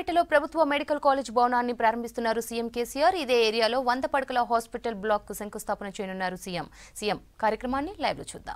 సిద్దిపేటలో ప్రభుత్వ medical college భవనాన్ని ప్రారంభిస్తున్నారు సీఎం కేసీఆర్ ఇదే ఏరియాలో వంద పడకల హాస్పిటల్ బ్లాక్ కు శంకుస్థాపన చేయనున్నారు సీఎం సీఎం కార్యక్రమాన్ని లైవ్ లో చూద్దాం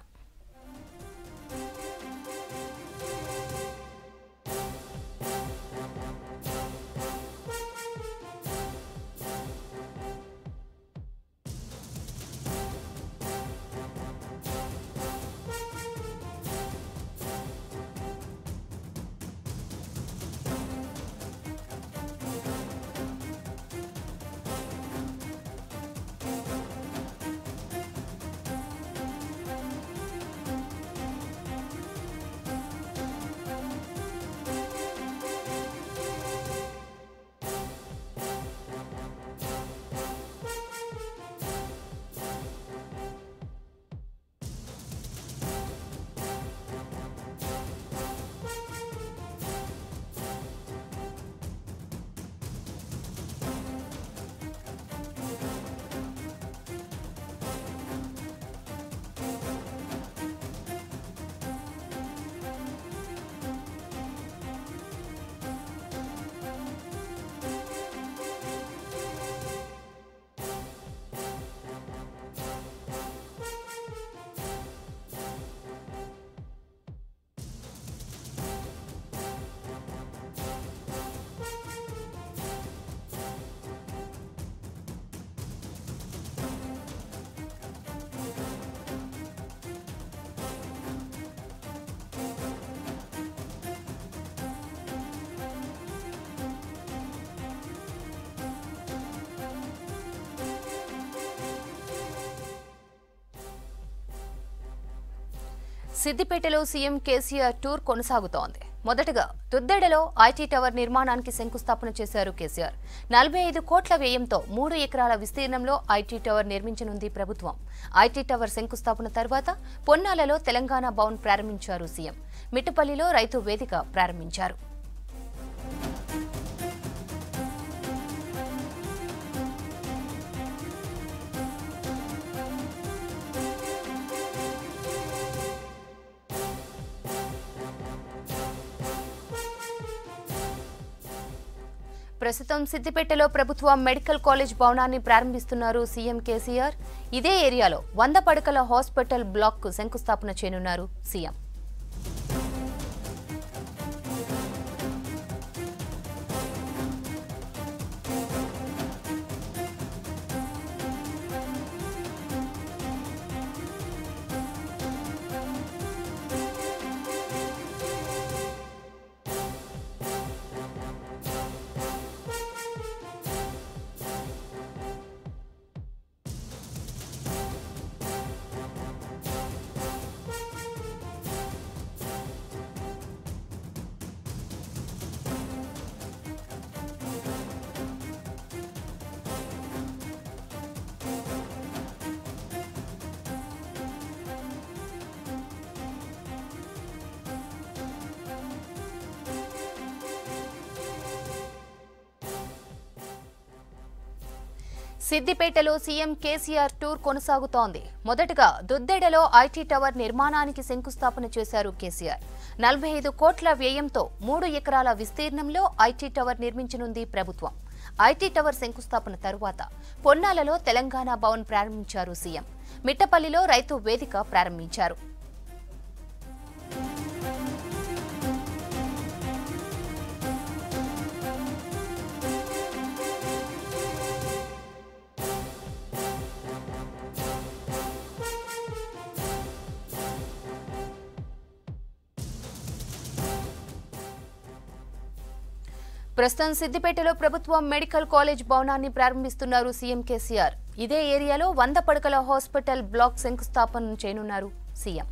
సిద్దిపేటలో సీఎం కేసీఆర్ టూర్ కొనసాగుతోంది మొదటగా దుద్దెడలో ఐటీ టవర్ నిర్మాణానికి శంకుస్థాపన చేశారు కేసీఆర్ నలభై ఐదు కోట్ల వ్యయంతో మూడు ఎకరాల విస్తీర్ణంలో ఐటీ టవర్ నిర్మించనుంది ప్రభుత్వం ఐటీ టవర్ శంకుస్థాపన తర్వాత పొన్నాలలో తెలంగాణ భవన్ ప్రారంభించారు సీఎం మిట్టపల్లిలో రైతు వేదిక ప్రారంభించారు ప్రస్తుతం సిద్దిపేటలో ప్రభుత్వ మెడికల్ కాలేజ్ భవనాన్ని ప్రారంభిస్తున్నారు సీఎం కేసీఆర్ ఇదే ఏరియాలో వంద పడకల హాస్పిటల్ బ్లాక్ కు శంకుస్థాపన చేయనున్నారు సీఎం సిద్దిపేటలో సీఎం కేసీఆర్ టూర్ కొనసాగుతోంది మొదటగా దుద్దెడలో ఐటీ టవర్ నిర్మాణానికి శంకుస్థాపన చేశారు కేసీఆర్ నలభై ఐదు కోట్ల వ్యయంతో మూడు ఎకరాల విస్తీర్ణంలో ఐటీ టవర్ నిర్మించనుంది ప్రభుత్వం ఐటీ టవర్ శంకుస్థాపన తరువాత పొన్నాలలో తెలంగాణ భవన్ ప్రారంభించారు సీఎం మిట్టపల్లిలో రైతు వేదిక ప్రారంభించారు ప్రస్తుతం సిద్దిపేటలో ప్రభుత్వ మెడికల్ కాలేజ్ భవనాన్ని ప్రారంభిస్తున్నారు సీఎం కేసీఆర్ ఇదే ఏరియాలో వంద పడకల హాస్పిటల్ బ్లాక్ శంకుస్థాపన చేయనున్నారు సీఎం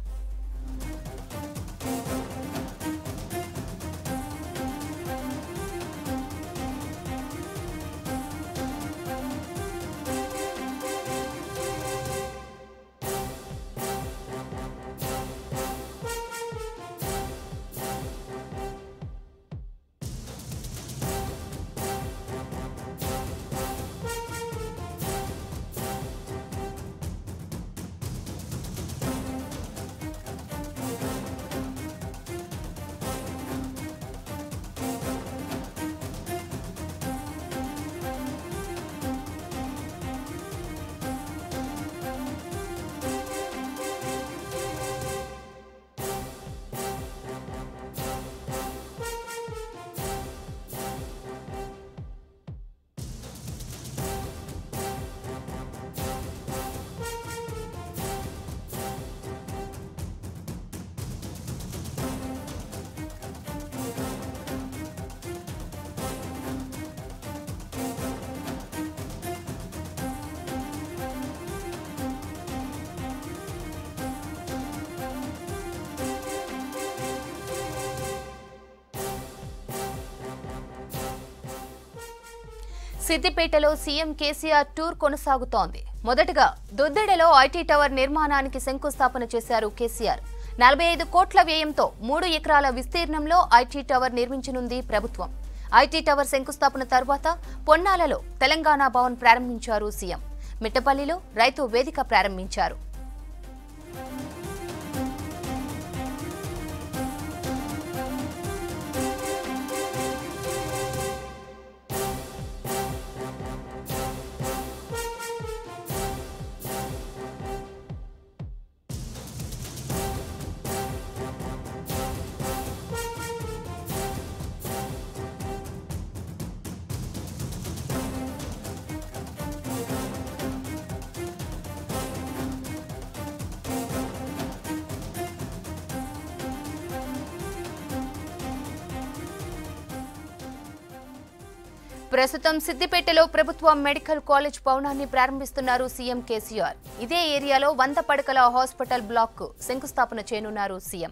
సిద్దిపేటలో సీఎం కేసీఆర్ టూర్ కొనసాగుతోంది మొదటగా దుద్దెడలో ఐటీ టవర్ నిర్మాణానికి శంకుస్థాపన చేశారు కేసీఆర్ నలభై ఐదు కోట్ల వ్యయంతో మూడు ఎకరాల విస్తీర్ణంలో ఐటీ టవర్ నిర్మించనుంది ప్రభుత్వం ఐటీ టవర్ శంకుస్థాపన తర్వాత పొన్నాలలో తెలంగాణ భవన్ ప్రారంభించారు సీఎం మిట్టపల్లిలో రైతు వేదిక ప్రారంభించారు ప్రస్తుతం సిద్దిపేటలో ప్రభుత్వ మెడికల్ కాలేజ్ భవనాన్ని ప్రారంభిస్తున్నారు సీఎం కేసీఆర్ ఇదే ఏరియాలో వంద పడకల హాస్పిటల్ బ్లాక్ శంకుస్థాపన చేయనున్నారు సీఎం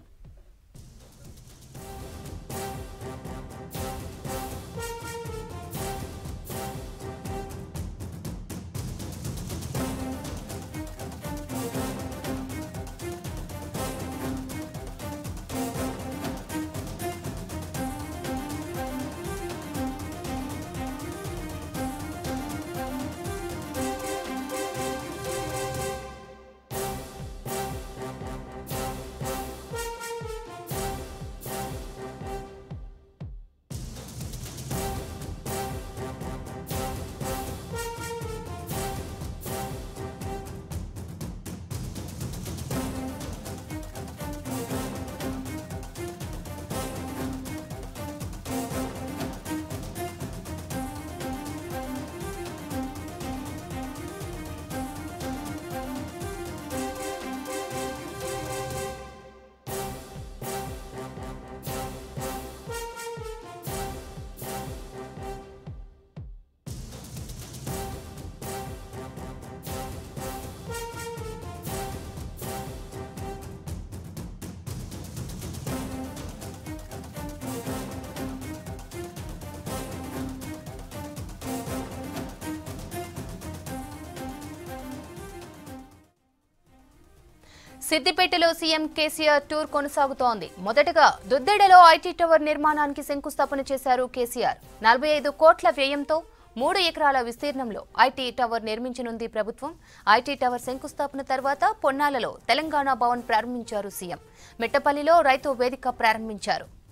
సిద్దిపేటలో సీఎం కేసీఆర్ టూర్ కొనసాగుతోంది మొదటగా దుద్దెడలో ఐటీ టవర్ నిర్మాణానికి శంకుస్థాపన చేశారు కేసీఆర్ నలభై ఐదు కోట్ల వ్యయంతో మూడు ఎకరాల విస్తీర్ణంలో ఐటీ టవర్ నిర్మించనుంది ప్రభుత్వం ఐటీ టవర్ శంకుస్థాపన తర్వాత పొన్నాలలో తెలంగాణ భవన్ ప్రారంభించారు సీఎం మిట్టపల్లిలో రైతు వేదిక ప్రారంభించారు